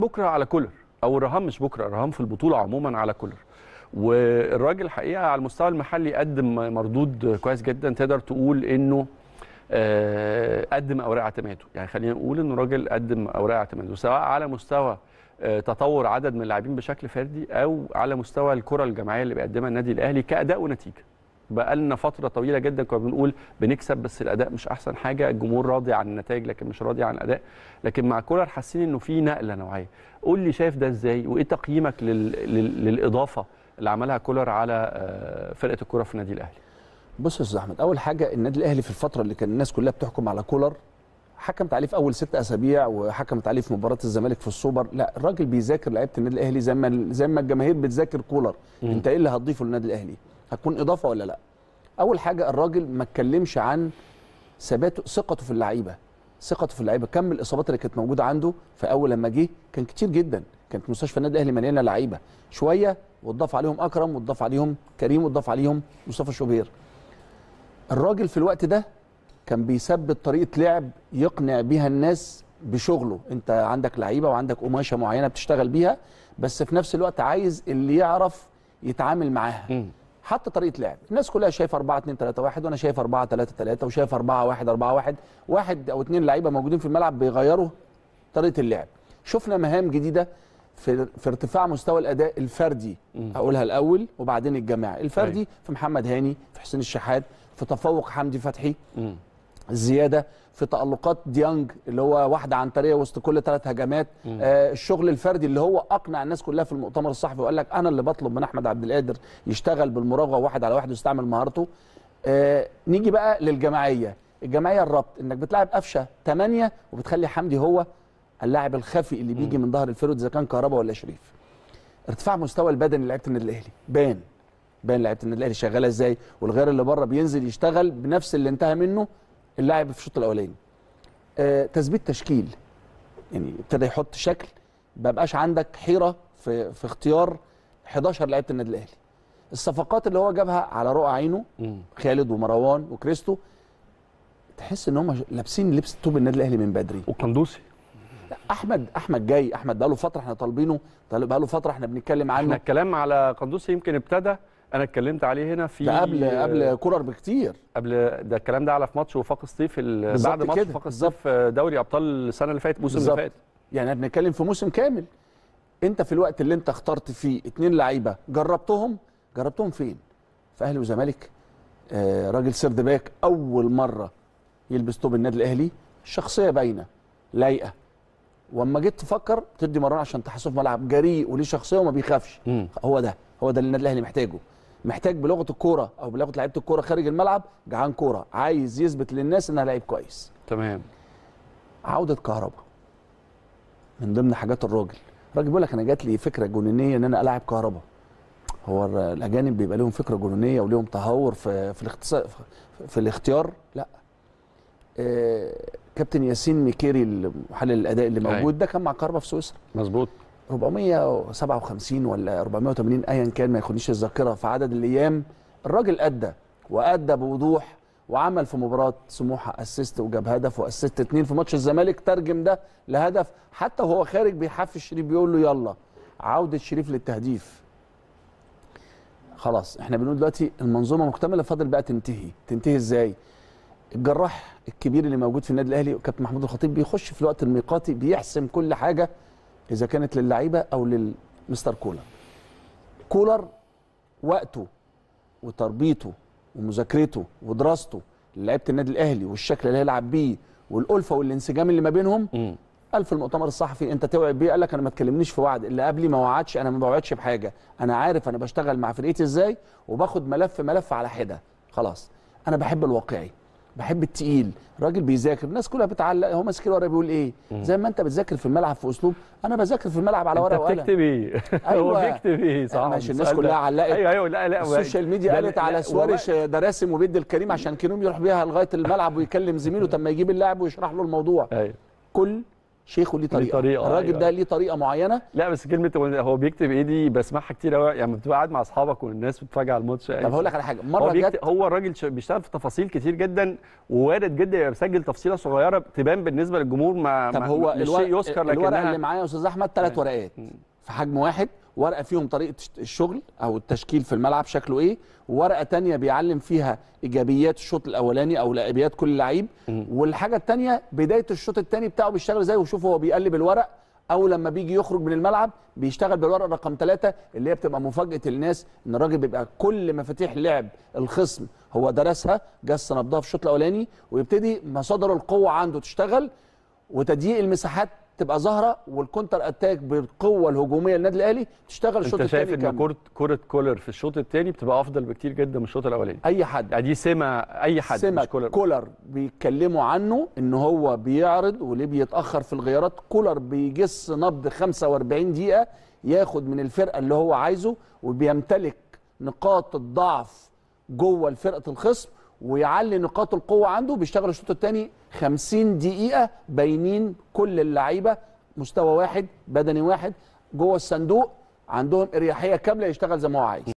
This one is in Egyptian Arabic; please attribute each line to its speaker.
Speaker 1: بكره على كولر او الرهان مش بكره الرهان في البطوله عموما على كولر والراجل الحقيقه على المستوى المحلي قدم مردود كويس جدا تقدر تقول انه آه، قدم اوراق اعتماده يعني خلينا نقول انه الراجل قدم اوراق اعتماده سواء على مستوى آه، تطور عدد من اللاعبين بشكل فردي او على مستوى الكره الجماعيه اللي بيقدمها النادي الاهلي كاداء ونتيجه بقى لنا فتره طويله جدا كنا بنقول بنكسب بس الاداء مش احسن حاجه الجمهور راضي عن النتائج لكن مش راضي عن الاداء لكن مع كولر حاسين انه في نقله نوعيه قول لي شايف ده ازاي وايه تقييمك لل... لل... للاضافه اللي عملها كولر على آه، فرقه الكره في النادي الاهلي
Speaker 2: بص يا استاذ احمد اول حاجه النادي الاهلي في الفتره اللي كان الناس كلها بتحكم على كولر حكمت عليه في اول ست اسابيع وحكمت عليه في مباراه الزمالك في السوبر لا الراجل بيذاكر لعيبه النادي الاهلي زي ما زي ما الجماهير بتذاكر كولر
Speaker 1: مم.
Speaker 2: انت ايه اللي هتضيفه للنادي الاهلي هتكون اضافه ولا لا اول حاجه الراجل ما اتكلمش عن ثباته ثقته في اللعيبه ثقته في اللعيبه كم الاصابات اللي كانت موجوده عنده في اول لما جه كان كتير جدا كانت مستشفى النادي الاهلي مليانه لعيبه شويه واتضاف عليهم اكرم واتضاف عليهم كريم واتضاف عليهم مصطفى شوبير الراجل في الوقت ده كان بيثبت طريقه لعب يقنع بيها الناس بشغله انت عندك لعيبه وعندك قماشه معينه بتشتغل بيها بس في نفس الوقت عايز اللي يعرف يتعامل معاها
Speaker 1: مم.
Speaker 2: حتى طريقه لعب الناس كلها شايفه 4 2 3 1 وانا شايف 4 3 3 وشايف 4 1 4 1 واحد او اثنين لعيبه موجودين في الملعب بيغيروا طريقه اللعب شفنا مهام جديده في في ارتفاع مستوى الاداء الفردي
Speaker 1: مم.
Speaker 2: هقولها الاول وبعدين الجماعي الفردي
Speaker 1: أيوة.
Speaker 2: في محمد هاني في حسين الشحات في تفوق حمدي فتحي
Speaker 1: مم.
Speaker 2: زياده في تالقات ديانج اللي هو واحده عنتريه وسط كل ثلاث هجمات
Speaker 1: مم.
Speaker 2: آه الشغل الفردي اللي هو اقنع الناس كلها في المؤتمر الصحفي وقال لك انا اللي بطلب من احمد عبد القادر يشتغل بالمراوغه واحد على واحد ويستعمل مهارته آه نيجي بقى للجماعيه الجماعيه الربط انك بتلعب قفشه 8 وبتخلي حمدي هو اللاعب الخفي اللي بيجي من ظهر الفرود اذا كان كهربا ولا شريف ارتفاع مستوى البدني لعيبه النادي الاهلي بان بان لعيبه النادي الاهلي شغاله ازاي والغير اللي بره بينزل يشتغل بنفس اللي انتهى منه اللاعب في الشوط الاولاني آه تثبيت تشكيل يعني ابتدى يحط شكل ما بقاش عندك حيره في في اختيار 11 لعيبه النادي الاهلي الصفقات اللي هو جابها على رؤى عينه
Speaker 1: مم.
Speaker 2: خالد ومروان وكريستو تحس ان هم لابسين لبس توب النادي الاهلي من بدري
Speaker 1: وقندوسي
Speaker 2: لا، احمد احمد جاي احمد بقاله فتره احنا طالبينه بقاله فتره احنا بنتكلم
Speaker 1: احنا
Speaker 2: عنه
Speaker 1: الكلام على قندوسي يمكن ابتدى انا اتكلمت عليه هنا في
Speaker 2: ده قبل قبل كولر بكتير
Speaker 1: قبل ده الكلام ده على في ماتش وفاق الصيف ال-
Speaker 2: بالظبط
Speaker 1: بعد ماتش
Speaker 2: كده،
Speaker 1: وفاق الصيف دوري ابطال السنه اللي فاتت الموسم اللي
Speaker 2: بالظبط.
Speaker 1: فات
Speaker 2: يعني احنا بنتكلم في موسم كامل انت في الوقت اللي انت اخترت فيه اتنين لعيبه جربتهم جربتهم فين في اهلي وزمالك آه راجل سيرد باك اول مره يلبس توب النادي الاهلي الشخصيه باينه لايقه واما جيت تفكر تدي مران عشان تحسه في ملعب جريء وليه شخصيه وما بيخافش
Speaker 1: مم.
Speaker 2: هو ده هو ده اللي النادي الاهلي محتاجه محتاج بلغه الكوره او بلغه لعيبه الكوره خارج الملعب جعان كوره عايز يثبت للناس انها لعيب كويس
Speaker 1: تمام
Speaker 2: عوده كهربا من ضمن حاجات الراجل الراجل بيقول لك انا جات لي فكره جنونيه ان انا العب كهربا هو الر- الاجانب بيبقى لهم فكره جنونيه وليهم تهور في في الاختصار في, في الاختيار لا آه كابتن ياسين ميكيري محلل الاداء اللي
Speaker 1: أيوة.
Speaker 2: موجود ده كان مع كهربا في سويسرا
Speaker 1: مظبوط
Speaker 2: 457 ولا 480 ايا كان ما ياخدنيش الذاكره في عدد الايام الراجل ادى وادى بوضوح وعمل في مباراه سموحه اسيست وجاب هدف واسيست اتنين في ماتش الزمالك ترجم ده لهدف حتى وهو خارج بيحفز شريف بيقول له يلا عوده شريف للتهديف خلاص احنا بنقول دلوقتي المنظومه مكتمله فاضل بقى تنتهي تنتهي ازاي الجراح الكبير اللي موجود في النادي الاهلي وكابتن محمود الخطيب بيخش في الوقت الميقاتي بيحسم كل حاجه اذا كانت للعيبه او للمستر كولر كولر وقته وتربيته ومذاكرته ودراسته لعيبه النادي الاهلي والشكل اللي هيلعب بيه والالفه والانسجام اللي ما بينهم
Speaker 1: مم.
Speaker 2: قال في المؤتمر الصحفي انت توعد بيه قال لك انا ما تكلمنيش في وعد اللي قبلي ما وعدش انا ما بوعدش بحاجه انا عارف انا بشتغل مع فرقتي ازاي وباخد ملف ملف على حده خلاص انا بحب الواقعي بحب التقيل راجل بيذاكر الناس كلها بتعلق هو ماسك الورقه بيقول ايه زي ما انت بتذاكر في الملعب في اسلوب انا بذاكر في الملعب على
Speaker 1: انت
Speaker 2: ورقه وقلم
Speaker 1: بتكتب ايه هو
Speaker 2: أيوة.
Speaker 1: بيكتب ايه صح
Speaker 2: ماشي الناس
Speaker 1: السؤال ده.
Speaker 2: كلها علقت
Speaker 1: ايوه ايوه لا لا
Speaker 2: السوشيال ميديا
Speaker 1: ده-
Speaker 2: قالت
Speaker 1: لا،
Speaker 2: على
Speaker 1: لا،
Speaker 2: سوارش
Speaker 1: والله-
Speaker 2: ده راسم وبيدي الكريم عشان كريم يروح بيها لغايه الملعب ويكلم زميله طب ما يجيب اللاعب ويشرح له الموضوع
Speaker 1: ايوه
Speaker 2: كل شيخه ليه طريقه
Speaker 1: طريقة،
Speaker 2: الراجل
Speaker 1: أيوة.
Speaker 2: ده ليه طريقه معينه
Speaker 1: لا بس كلمه هو بيكتب ايه دي بسمعها كتير قوي يعني لما بتبقى قاعد مع اصحابك والناس بتتفرج على الماتش
Speaker 2: طب هقول لك على حاجه
Speaker 1: هو
Speaker 2: مره
Speaker 1: بيكتب
Speaker 2: جت
Speaker 1: هو الراجل ش- بيشتغل في تفاصيل كتير جدا ووارد جدا يبقى مسجل تفصيله صغيره تبان بالنسبه للجمهور ما
Speaker 2: طب
Speaker 1: ما-
Speaker 2: هو
Speaker 1: مش
Speaker 2: الورق
Speaker 1: شيء يذكر
Speaker 2: الورقه
Speaker 1: لكنها
Speaker 2: اللي معايا يا استاذ احمد ثلاث
Speaker 1: تمام.
Speaker 2: ورقات في حجم واحد ورقه فيهم طريقه الشغل او التشكيل في الملعب شكله ايه وورقه تانية بيعلم فيها ايجابيات الشوط الاولاني او ايجابيات كل لعيب والحاجه التانية بدايه الشوط الثاني بتاعه بيشتغل ازاي وشوف هو بيقلب الورق او لما بيجي يخرج من الملعب بيشتغل بالورقه رقم ثلاثة اللي هي بتبقى مفاجاه الناس ان الراجل بيبقى كل مفاتيح لعب الخصم هو درسها جس نبضها في الشوط الاولاني ويبتدي مصادر القوه عنده تشتغل وتضييق المساحات تبقى ظاهره والكونتر اتاك بالقوه الهجوميه للنادي الاهلي تشتغل الشوط
Speaker 1: انت شايف
Speaker 2: الثاني
Speaker 1: ان كره كره كولر في الشوط الثاني بتبقى افضل بكتير جدا من الشوط الاولاني
Speaker 2: اي حد
Speaker 1: يعني دي سمه اي حد
Speaker 2: سمة
Speaker 1: مش كولر
Speaker 2: كولر بيتكلموا عنه ان هو بيعرض وليه بيتاخر في الغيارات كولر بيجس نبض 45 دقيقه ياخد من الفرقه اللي هو عايزه وبيمتلك نقاط الضعف جوه الفرقه الخصم ويعلي نقاط القوه عنده بيشتغل الشوط الثاني 50 دقيقه باينين كل اللعيبه مستوى واحد بدني واحد جوه الصندوق عندهم اريحيه كامله يشتغل زي ما هو عايز